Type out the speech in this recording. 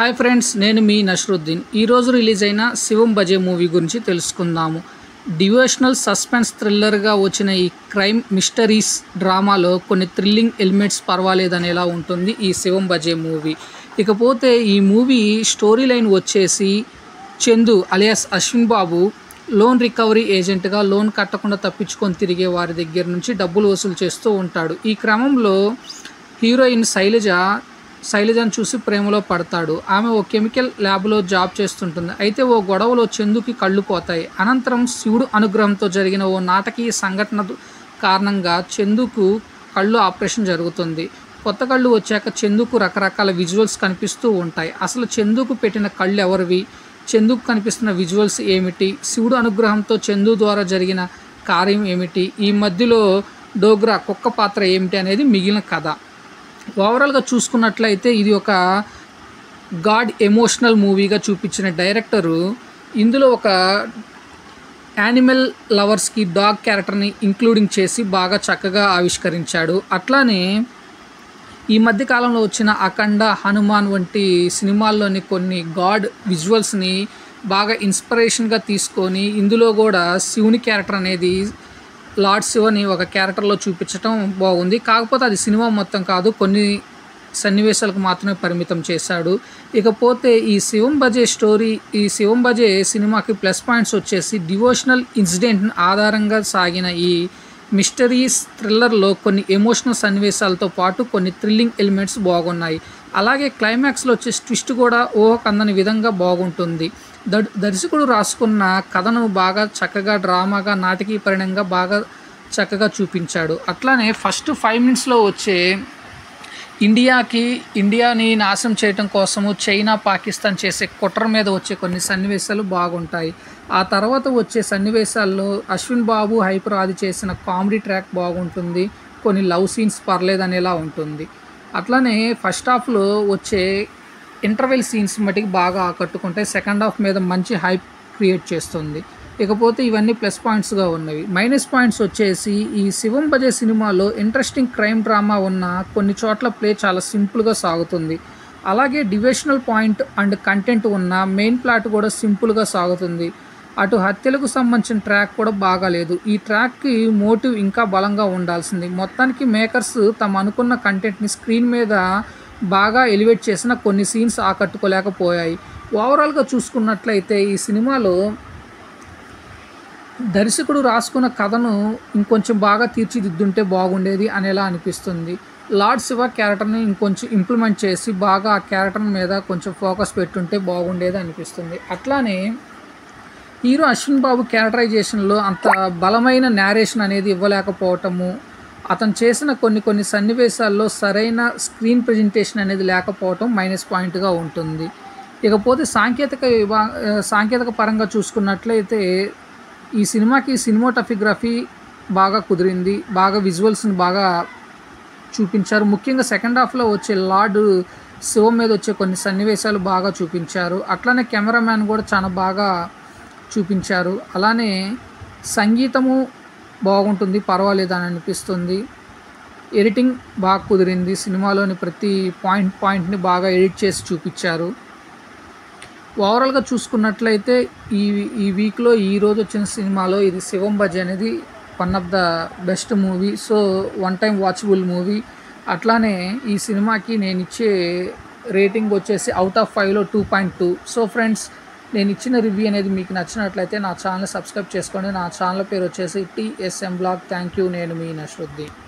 hi friends నేను మీ నష్రుద్దీన్ ఈరోజు release అయిన శివం బజే మూవీ గురించి తెలుసుకుందాము డివోషనల్ సస్పెన్స్ థ్రిల్లర్గా వచ్చిన ఈ క్రైమ్ మిస్టరీస్ డ్రామాలో కొన్ని థ్రిల్లింగ్ ఎలిమెంట్స్ పర్వాలేదనేలా ఉంటుంది ఈ శివం బజే మూవీ ఇకపోతే ఈ మూవీ స్టోరీ లైన్ వచ్చేసి Chandu alias Ashwin Babu loan recovery ఏజెంట్గా లోన్ కట్టకుండా తప్పించుకొని తిరిగే వారి దగ్గర నుంచి డబ్బులు వసూలు చేస్తూ ఉంటాడు ఈ క్రమంలో హీరోయిన్ శైలజ శైలజను చూసి ప్రేమలో పడతాడు ఆమె ఓ కెమికల్ ల్యాబ్లో జాబ్ చేస్తుంటుంది అయితే ఓ గొడవలో చందుకి కళ్ళు పోతాయి అనంతరం శివుడు అనుగ్రహంతో జరిగిన ఓ నాటకీయ సంఘటన కారణంగా చందుకు కళ్ళు ఆపరేషన్ జరుగుతుంది కొత్త కళ్ళు వచ్చాక చందుకు రకరకాల విజువల్స్ కనిపిస్తూ ఉంటాయి అసలు చందుకు పెట్టిన కళ్ళు ఎవరివి చందుకు కనిపిస్తున్న విజువల్స్ ఏమిటి శివుడు అనుగ్రహంతో చందు ద్వారా జరిగిన కార్యం ఏమిటి ఈ మధ్యలో డోగ్రా కుక్క పాత్ర ఏమిటి అనేది మిగిలిన కథ ఓవరాల్గా చూసుకున్నట్లయితే ఇది ఒక గాడ్ ఎమోషనల్ మూవీగా చూపించిన డైరెక్టరు ఇందులో ఒక యానిమల్ లవర్స్కి డాగ్ క్యారెక్టర్ని ఇంక్లూడింగ్ చేసి బాగా చక్కగా ఆవిష్కరించాడు అట్లానే ఈ మధ్య కాలంలో వచ్చిన అఖండ హనుమాన్ వంటి సినిమాల్లోని కొన్ని గాడ్ విజువల్స్ని బాగా ఇన్స్పిరేషన్గా తీసుకొని ఇందులో కూడా శివుని క్యారెక్టర్ అనేది లార్డ్ శివని ఒక క్యారెక్టర్లో చూపించడం బాగుంది కాకపోతే అది సినిమా మొత్తం కాదు కొన్ని సన్నివేశాలకు మాత్రమే పరిమితం చేశాడు ఇకపోతే ఈ శివం బజే స్టోరీ ఈ శివం బజే సినిమాకి ప్లస్ పాయింట్స్ వచ్చేసి డివోషనల్ ఇన్సిడెంట్ ఆధారంగా సాగిన ఈ మిస్టరీస్ థ్రిల్లర్లో కొన్ని ఎమోషనల్ సన్నివేశాలతో పాటు కొన్ని థ్రిల్లింగ్ ఎలిమెంట్స్ బాగున్నాయి అలాగే క్లైమాక్స్లో వచ్చే ట్విస్ట్ కూడా ఊహ కందని విధంగా బాగుంటుంది ద దర్శకుడు రాసుకున్న కథను బాగా చక్కగా డ్రామాగా నాటకీపరణంగా బాగా చక్కగా చూపించాడు అట్లానే ఫస్ట్ ఫైవ్ మినిట్స్లో వచ్చే ఇండియాకి ఇండియాని నాశనం చేయడం కోసము చైనా పాకిస్తాన్ చేసే కుట్ర మీద వచ్చే కొన్ని సన్నివేశాలు బాగుంటాయి ఆ తర్వాత వచ్చే సన్నివేశాల్లో అశ్విన్ బాబు హైపర్ ఆది చేసిన కామెడీ ట్రాక్ బాగుంటుంది కొన్ని లవ్ సీన్స్ పర్లేదనేలా ఉంటుంది అట్లానే ఫస్ట్ హాఫ్లో వచ్చే ఇంటర్వెల్ సీన్స్ మటుకు బాగా ఆకట్టుకుంటాయి సెకండ్ హాఫ్ మీద మంచి హైప్ క్రియేట్ చేస్తుంది ఇకపోతే ఇవన్నీ ప్లస్ పాయింట్స్గా ఉన్నవి మైనస్ పాయింట్స్ వచ్చేసి ఈ శివం బజే సినిమాలో ఇంట్రెస్టింగ్ క్రైమ్ డ్రామా ఉన్న కొన్ని చోట్ల ప్లే చాలా సింపుల్గా సాగుతుంది అలాగే డివిజనల్ పాయింట్ అండ్ కంటెంట్ ఉన్న మెయిన్ ప్లాట్ కూడా సింపుల్గా సాగుతుంది అటు హత్యలకు సంబంధించిన ట్రాక్ కూడా బాగాలేదు ఈ ట్రాక్కి మోటివ్ ఇంకా బలంగా ఉండాల్సింది మొత్తానికి మేకర్స్ తమ అనుకున్న కంటెంట్ని స్క్రీన్ మీద బాగా ఎలివేట్ చేసిన కొన్ని సీన్స్ ఆకట్టుకోలేకపోయాయి ఓవరాల్గా చూసుకున్నట్లయితే ఈ సినిమాలో దర్శకుడు రాసుకున్న కథను ఇంకొంచెం బాగా తీర్చిదిద్దుంటే బాగుండేది అనేలా అనిపిస్తుంది లార్డ్ శివ క్యారెక్టర్ని ఇంకొంచెం ఇంప్లిమెంట్ చేసి బాగా ఆ క్యారెక్టర్ మీద కొంచెం ఫోకస్ పెట్టుంటే బాగుండేది అనిపిస్తుంది అట్లానే హీరో అశ్విన్ బాబు క్యారెక్టరైజేషన్లో అంత బలమైన నేరేషన్ అనేది ఇవ్వలేకపోవటము అతను చేసిన కొన్ని కొన్ని సన్నివేశాల్లో సరైన స్క్రీన్ ప్రజెంటేషన్ అనేది లేకపోవటం మైనస్ పాయింట్గా ఉంటుంది ఇకపోతే సాంకేతిక విభా సాంకేతిక పరంగా చూసుకున్నట్లయితే ఈ సినిమాకి సినిమాటోఫిగ్రఫీ బాగా కుదిరింది బాగా విజువల్స్ని బాగా చూపించారు ముఖ్యంగా సెకండ్ హాఫ్లో వచ్చే లార్డ్ శివం మీద వచ్చే కొన్ని సన్నివేశాలు బాగా చూపించారు అట్లానే కెమెరామ్యాన్ కూడా చాలా బాగా చూపించారు అలానే సంగీతము బాగుంటుంది పర్వాలేదు అని అనిపిస్తుంది ఎడిటింగ్ బాగా కుదిరింది సినిమాలోని ప్రతి పాయింట్ పాయింట్ని బాగా ఎడిట్ చేసి చూపించారు ఓవరాల్గా చూసుకున్నట్లయితే ఈ ఈ వీక్లో ఈ రోజు వచ్చిన సినిమాలో ఇది శివం బజ్ అనేది one of the best movie so one time watchable movie అట్లానే ఈ సినిమాకి నేను ఇచ్చే రేటింగ్ వచ్చేసి అవుట్ ఆఫ్ ఫైవ్లో two point two so friends నేను ఇచ్చిన రివ్యూ అనేది మీకు నచ్చినట్లయితే నా ఛానల్ సబ్స్క్రైబ్ చేసుకోండి నా ఛానల్ పేరు వచ్చేసి టీఎస్ఎం బ్లాగ్ థ్యాంక్ యూ నేను మీ నష్రుద్దీన్